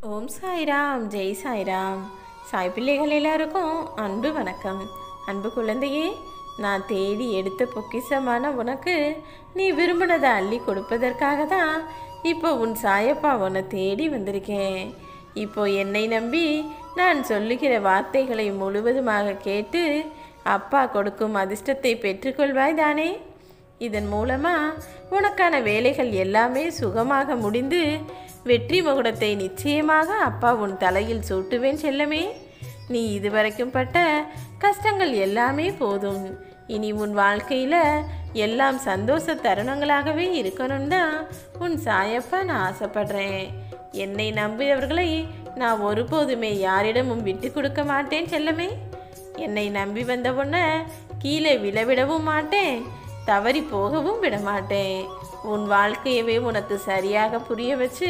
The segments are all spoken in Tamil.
ஓம் சாய்ராம் ஜெய் சாய்ராம் சாய் பிள்ளைகள் எல்லாருக்கும் அன்பு வணக்கம் அன்பு குழந்தையே நான் தேடி எடுத்த பொக்கிஷமான உனக்கு நீ விரும்பினதை அள்ளி கொடுப்பதற்காக தான் இப்போ உன் சாயப்பா உன்னை தேடி வந்திருக்கேன் இப்போ என்னை நம்பி நான் சொல்லுகிற வார்த்தைகளை முழுவதுமாக கேட்டு அப்பா கொடுக்கும் அதிர்ஷ்டத்தை பெற்றுக்கொள்வாய் தானே இதன் மூலமா உனக்கான வேலைகள் எல்லாமே சுகமாக முடிந்து வெற்றி முகுடத்தை நிச்சயமாக அப்பா உன் தலையில் சூட்டுவேன் செல்லமே நீ இதுவரைக்கும் பட்ட கஷ்டங்கள் எல்லாமே போதும் இனி உன் வாழ்க்கையில் எல்லாம் சந்தோஷ தருணங்களாகவே இருக்கணும் தான் உன் சாயப்பா நான் ஆசைப்படுறேன் என்னை நம்பியவர்களை நான் ஒருபோதுமே யாரிடமும் விட்டு கொடுக்க மாட்டேன் செல்லமே என்னை நம்பி வந்த உன்னை கீழே விழவிடவும் மாட்டேன் தவறி போகவும் விட மாட்டேன் உன் வாழ்க்கையவே உனக்கு சரியாக புரிய வச்சு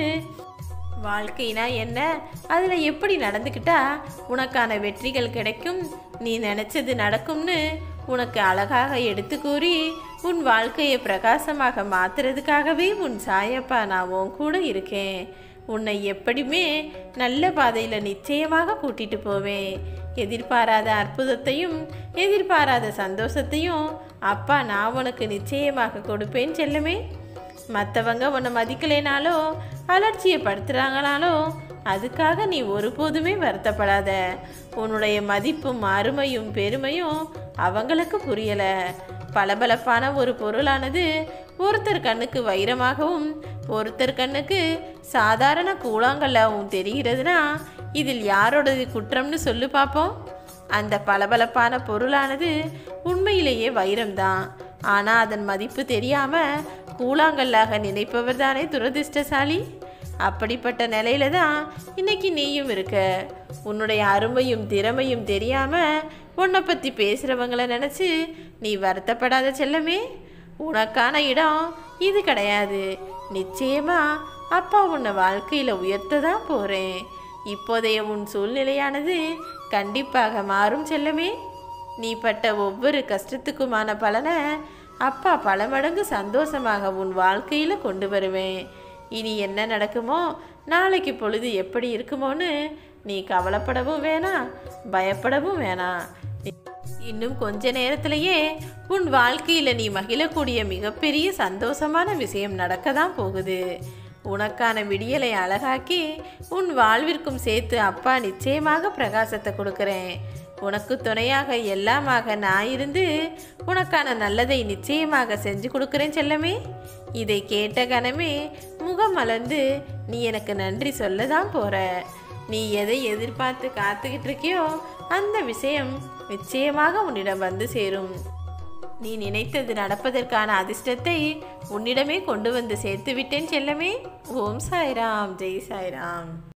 வாழ்க்கைனா என்ன அதில் எப்படி நடந்துக்கிட்டா உனக்கான வெற்றிகள் கிடைக்கும் நீ நினச்சது நடக்கும்னு உனக்கு அழகாக எடுத்து கூறி உன் வாழ்க்கையை பிரகாசமாக மாத்துறதுக்காகவே உன் சாயப்பா நான் உன் கூட இருக்கேன் உன்னை எப்படியுமே நல்ல பாதையில் நிச்சயமாக கூட்டிட்டு போவேன் எதிர்பாராத அற்புதத்தையும் எதிர்பாராத சந்தோஷத்தையும் அப்பா நான் உனக்கு நிச்சயமாக கொடுப்பேன் செல்லமே மற்றவங்க உன்னை மதிக்கலைனாலோ அலட்சியப்படுத்துகிறாங்கனாலோ அதுக்காக நீ ஒருபோதுமே வருத்தப்படாத உன்னுடைய மதிப்பும் அருமையும் பெருமையும் அவங்களுக்கு புரியலை பளபளப்பான ஒரு பொருளானது ஒருத்தர் கண்ணுக்கு வைரமாகவும் ஒருத்தர் கண்ணுக்கு சாதாரண கூழாங்கல்லாவும் தெரிகிறதுனா இதில் யாரோடது குற்றம்னு சொல்லு பார்ப்போம் அந்த பளபளப்பான பொருளானது உண்மையிலேயே வைரம்தான் ஆனால் அதன் மதிப்பு தெரியாமல் கூழாங்கல்லாக நினைப்பவர் தானே துரதிர்ஷ்டசாலி அப்படிப்பட்ட நிலையில தான் இன்னைக்கு நீயும் இருக்க உன்னுடைய அருமையும் திறமையும் தெரியாமல் உன்னை பற்றி பேசுகிறவங்கள நினச்சி நீ வருத்தப்படாத செல்லமே உனக்கான இடம் இது கிடையாது நிச்சயமா அப்பா உன்னை வாழ்க்கையில் உயர்த்த தான் போகிறேன் இப்போதைய உன் சூழ்நிலையானது கண்டிப்பாக மாறும் செல்லமே நீ பட்ட ஒவ்வொரு கஷ்டத்துக்குமான பலனை அப்பா பல மடங்கு சந்தோஷமாக உன் வாழ்க்கையில் கொண்டு வருவேன் இனி என்ன நடக்குமோ நாளைக்கு பொழுது எப்படி இருக்குமோன்னு நீ கவலைப்படவும் வேணாம் பயப்படவும் வேணாம் இன்னும் கொஞ்ச நேரத்திலேயே உன் வாழ்க்கையில் நீ மகிழக்கூடிய மிகப்பெரிய சந்தோஷமான விஷயம் நடக்க தான் போகுது உனக்கான விடியலை அழகாக்கி உன் வாழ்விற்கும் சேர்த்து அப்பா நிச்சயமாக பிரகாசத்தை கொடுக்குறேன் உனக்கு துணையாக எல்லாமாக நான் இருந்து உனக்கான நல்லதை நிச்சயமாக செஞ்சு கொடுக்குறேன் செல்லமே இதை கேட்ட கணமே முகம் மலர்ந்து நீ எனக்கு நன்றி சொல்ல தான் போற நீ எதை எதிர்பார்த்து காத்துக்கிட்டு இருக்கியோ அந்த விஷயம் நிச்சயமாக உன்னிடம் வந்து சேரும் நீ நினைத்தது நடப்பதற்கான அதிர்ஷ்டத்தை உன்னிடமே கொண்டு வந்து சேர்த்து விட்டேன் செல்லமே ஓம் சாய்ராம் ஜெய் சாய்ராம்